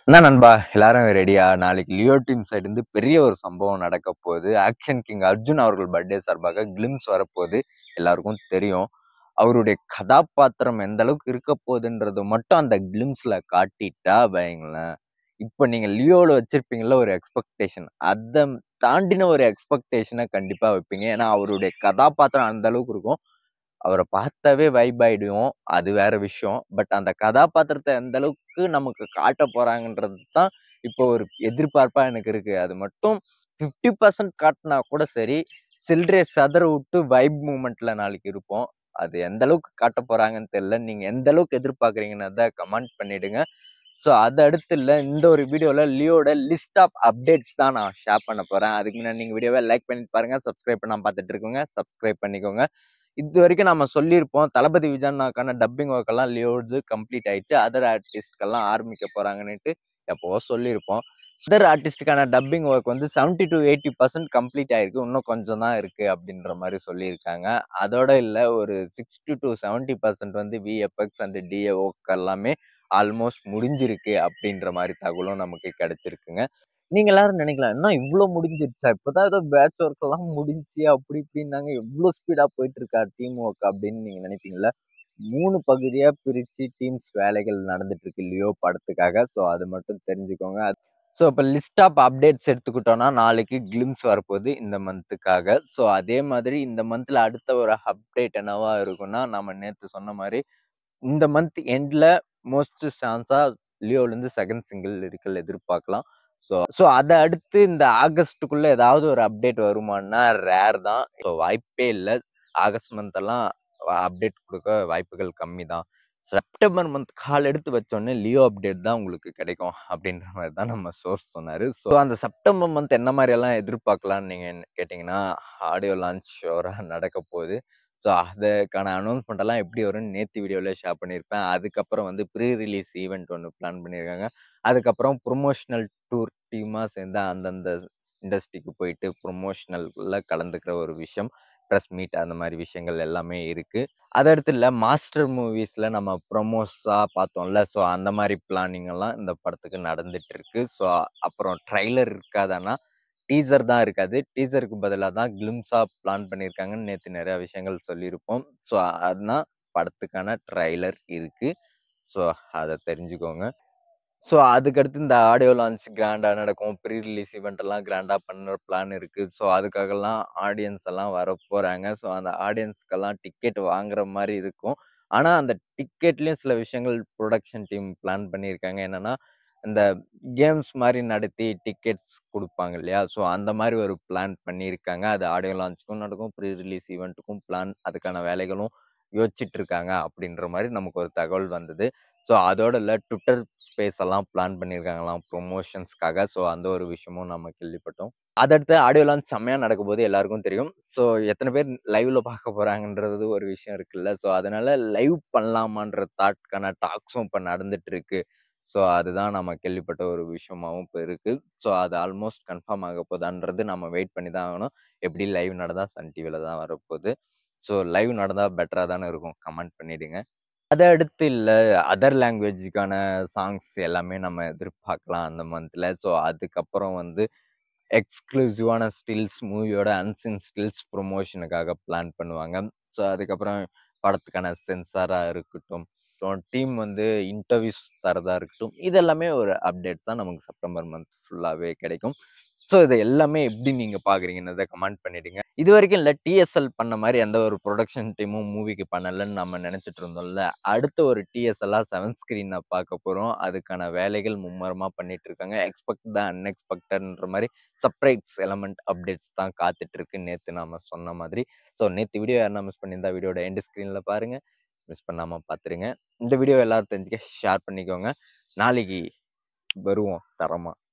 என்ன நண்பா எல்லாரும் ரெடியா நாளைக்கு லியோ டீம் சைடு இருந்து பெரிய ஒரு சம்பவம் நடக்க போகுது ஆக்ஷன் கிங் அர்ஜுன் அவர்கள் பர்த்டே சார்பாக கிளிம்ஸ் வரப்போகுது எல்லாருக்கும் தெரியும் அவருடைய கதாபாத்திரம் எந்த அளவுக்கு இருக்க போகுதுன்றது மட்டும் அந்த கிளிம்ஸ்ல காட்டிட்டா பயங்களேன் இப்போ நீங்க லியோல வச்சிருப்பீங்கல்ல ஒரு எக்ஸ்பெக்டேஷன் அதை தாண்டின ஒரு எக்ஸ்பெக்டேஷனை கண்டிப்பா வைப்பீங்க ஏன்னா அவருடைய கதாபாத்திரம் அந்த அளவுக்கு இருக்கும் அவரை பார்த்தாவே வைப் ஆயிடுவோம் அது வேற விஷயம் பட் அந்த கதாபாத்திரத்தை எந்த அளவுக்கு நமக்கு காட்ட போறாங்கன்றது தான் இப்போ ஒரு எதிர்பார்ப்பா எனக்கு இருக்கு அது மட்டும் ஃபிஃப்டி பர்சன்ட் காட்டினா கூட சரி சில்லறை சதற விட்டு வைப் மூமெண்ட்ல நாளைக்கு இருப்போம் அது எந்த அளவுக்கு காட்ட போறாங்கன்னு தெரியல நீங்க எந்த அளவுக்கு எதிர்பார்க்குறீங்கன்னு அதை கமெண்ட் பண்ணிடுங்க ஸோ அது அடுத்து இல்லை இந்த ஒரு வீடியோவில் லியோட லிஸ்ட் ஆஃப் அப்டேட்ஸ் தான் நான் ஷேர் பண்ண போகிறேன் அதுக்கு முன்னாடி நீங்கள் வீடியோவை லைக் பண்ணிட்டு பாருங்க சப்ஸ்கிரைப் பண்ணாம பார்த்துட்டு இருக்கோங்க சப்ஸ்கிரைப் பண்ணிக்கோங்க இது வரைக்கும் நம்ம சொல்லியிருப்போம் தளபதி விஜயனாக்கான டப்பிங் ஒர்க் எல்லாம் லியோடு கம்ப்ளீட் ஆயிடுச்சு அதர் ஆர்டிஸ்ட்கெல்லாம் ஆரம்பிக்க போறாங்கன்னுட்டு எப்போ சொல்லியிருப்போம் அதர் ஆர்டிஸ்டுக்கான டப்பிங் ஒர்க் வந்து seventy to eighty percent complete ஆயிருக்கு இன்னும் கொஞ்சம் தான் இருக்கு அப்படின்ற மாதிரி சொல்லியிருக்காங்க அதோட இல்லை ஒரு சிக்ஸ்டி டு செவன்டி பர்சன்ட் வந்து விஎஃப்எக்ஸ் அண்ட் டிஏ ஒர்க் எல்லாமே ஆல்மோஸ்ட் முடிஞ்சிருக்கு அப்படின்ற மாதிரி தகவலும் நமக்கு கிடைச்சிருக்குங்க நீங்க எல்லாரும் நினைக்கலாம் என்ன இவ்வளவு முடிஞ்சிருச்சா இப்பதான் ஏதோ பேட்ச் ஒர்க் எல்லாம் முடிஞ்சு அப்படி இப்படின்னாங்க எவ்வளவு ஸ்பீடா போயிட்டு இருக்கா டீம் ஒர்க் அப்படின்னு நீங்க நினைப்பீங்களா மூணு பகுதியா பிரிச்சு டீம்ஸ் வேலைகள் நடந்துட்டு இருக்கு லியோ படத்துக்காக ஸோ அது மட்டும் தெரிஞ்சுக்கோங்க ஸோ இப்போ லிஸ்ட் ஆஃப் அப்டேட்ஸ் எடுத்துக்கிட்டோம்னா நாளைக்கு கிளிம்ஸ் வரப்போகுது இந்த மந்த்துக்காக ஸோ அதே மாதிரி இந்த மந்த்ல அடுத்த ஒரு அப்டேட் என்னவா இருக்கும்னா நம்ம நேற்று சொன்ன மாதிரி இந்த மந்த் எண்ட்ல மோஸ்ட் சான்ஸா லியோலேருந்து செகண்ட் சிங்கிள் இருக்கல் எதிர்பார்க்கலாம் ஸோ ஸோ அதை அடுத்து இந்த ஆகஸ்ட்டுக்குள்ள ஏதாவது ஒரு அப்டேட் வருமானா ரேர் தான் ஸோ வாய்ப்பே இல்லை ஆகஸ்ட் மந்த் எல்லாம் அப்டேட் கொடுக்க வாய்ப்புகள் கம்மி தான் செப்டம்பர் மந்த் கால் எடுத்து வச்சோடனே லியோ அப்டேட் தான் உங்களுக்கு கிடைக்கும் அப்படின்ற மாதிரி தான் நம்ம சோர்ஸ் சொன்னாரு ஸோ அந்த செப்டம்பர் மந்த் என்ன மாதிரி எல்லாம் எதிர்பார்க்கலாம்னு நீங்க கேட்டிங்கன்னா ஆடியோ லான்ச் ஷோராக நடக்க போகுது ஸோ அதுக்கான அனௌன்ஸ்மெண்ட் எல்லாம் எப்படி வரும்னு நேற்று வீடியோவில் ஷேர் பண்ணியிருப்பேன் அதுக்கப்புறம் வந்து ப்ரீ ரிலீஸ் ஈவெண்ட் ஒன்று பிளான் பண்ணியிருக்காங்க அதுக்கப்புறம் ப்ரொமோஷனல் டூர் டீமாக சேர்ந்து அந்தந்த இண்டஸ்ட்ரிக்கு போயிட்டு ப்ரொமோஷனல்ல கலந்துக்கிற ஒரு விஷயம் ப்ரெஸ் மீட் அந்த மாதிரி விஷயங்கள் எல்லாமே இருக்கு அதை அடுத்து இல்லை மாஸ்டர் மூவிஸில் நம்ம ப்ரொமோஸாக பார்த்தோம்ல ஸோ அந்த மாதிரி பிளானிங் எல்லாம் இந்த படத்துக்கு நடந்துட்டு இருக்கு ஸோ அப்புறம் ட்ரைலர் இருக்காதானா டீசர் தான் இருக்காது டீசருக்கு பதிலாக தான் கிளிம்ஸாக பிளான் பண்ணியிருக்காங்கன்னு நேற்று நிறையா விஷயங்கள் சொல்லியிருப்போம் ஸோ அதுதான் படத்துக்கான ட்ரைலர் இருக்கு ஸோ அதை தெரிஞ்சுக்கோங்க ஸோ அதுக்கடுத்து இந்த ஆடியோ லான்ச் கிராண்டாக நடக்கும் ப்ரீ ரிலீஸ் ஈவெண்ட் எல்லாம் கிராண்டாக பண்ணுற பிளான் இருக்குது ஸோ அதுக்காகலாம் ஆடியன்ஸ் எல்லாம் வர போகிறாங்க ஸோ அந்த ஆடியன்ஸ்க்கெல்லாம் டிக்கெட் வாங்குற மாதிரி இருக்கும் ஆனால் அந்த டிக்கெட்லேயும் சில விஷயங்கள் ப்ரொடக்ஷன் டீம் பிளான் பண்ணியிருக்காங்க என்னென்னா இந்த கேம்ஸ் மாதிரி நடத்தி டிக்கெட்ஸ் கொடுப்பாங்க இல்லையா ஸோ அந்த மாதிரி ஒரு பிளான் பண்ணியிருக்காங்க அது ஆடியோ லான்ச்சுக்கும் நடக்கும் ப்ரீ ரிலீஸ் ஈவெண்ட்டுக்கும் பிளான் அதுக்கான வேலைகளும் யோசிச்சுட்டு இருக்காங்க அப்படின்ற மாதிரி நமக்கு ஒரு தகவல் வந்தது ஸோ அதோட இல்லை ட்விட்டர் ஸ்பேஸ் எல்லாம் பிளான் பண்ணியிருக்காங்களாம் ப்ரொமோஷன்ஸ்க்காக ஸோ அந்த ஒரு விஷயமும் நம்ம கேள்விப்பட்டோம் அதடுத்து ஆடியோ லான்ச் செம்மையாக நடக்கும்போது எல்லாருக்கும் தெரியும் ஸோ எத்தனை பேர் லைவ்ல பார்க்க போறாங்கன்றது ஒரு விஷயம் இருக்குல்ல ஸோ அதனால லைவ் பண்ணலாமான்ற தாட்கான டாக்ஸும் இப்போ நடந்துட்டு இருக்கு ஸோ அதுதான் நம்ம கேள்விப்பட்ட ஒரு விஷயமாவும் இப்போ இருக்கு ஸோ அது ஆல்மோஸ்ட் கன்ஃபார்ம் ஆக போதான்றது நம்ம வெயிட் பண்ணி தான் ஆகணும் எப்படி லைவ் நடந்தால் சன் டிவியில் தான் வரப்போகுது ஸோ லைவ் நடந்தால் பெட்டராக தானே இருக்கும் கமெண்ட் பண்ணிடுங்க அதை அடுத்து இல்லை அதர் லாங்குவேஜுக்கான சாங்ஸ் எல்லாமே நம்ம எதிர்பார்க்கலாம் அந்த மந்தில் ஸோ அதுக்கப்புறம் வந்து எக்ஸ்க்ளூசிவான ஸ்டில்ஸ் மூவியோட அன்சின் ஸ்டில்ஸ் ப்ரொமோஷனுக்காக பிளான் பண்ணுவாங்க ஸோ அதுக்கப்புறம் படத்துக்கான சென்சாராக இருக்கட்டும் ஸோ டீம் வந்து இன்டர்வியூஸ் தரதா இருக்கட்டும் இது எல்லாமே ஒரு அப்டேட்ஸ் தான் நமக்கு செப்டம்பர் மந்த் ஃபுல்லாகவே கிடைக்கும் ஸோ இது எல்லாமே எப்படி நீங்கள் பார்க்குறீங்கன்னு கமெண்ட் பண்ணிடுங்க இது வரைக்கும் இல்லை டிஎஸ்எல் பண்ண மாதிரி எந்த ஒரு ப்ரொடக்ஷன் டீமும் மூவிக்கு பண்ணலன்னு நம்ம நினச்சிட்டு இருந்தோம்ல அடுத்த ஒரு டிஎஸ்எல்லாக செவன் ஸ்க்ரீனை பார்க்க போகிறோம் அதுக்கான வேலைகள் மும்மரமாக பண்ணிட்டு இருக்காங்க எக்ஸ்பெக்ட் த அன்எக்ஸ்பெக்டட்ன்ற மாதிரி சர்ப்ரைஸ் எலமெண்ட் அப்டேட்ஸ் தான் காத்துட்டு இருக்கு நேற்று நாம சொன்ன மாதிரி ஸோ நேற்று வீடியோ யாருன்னா மிஸ் பண்ணியிருந்தா வீடியோட எண்ட் ஸ்க்ரீனில் பாருங்கள் மிஸ் பண்ணாமல் பார்த்துருங்க இந்த வீடியோ எல்லாரும் தெரிஞ்சுக்க ஷேர் பண்ணிக்கோங்க நாளைக்கு வருவோம் தரமாக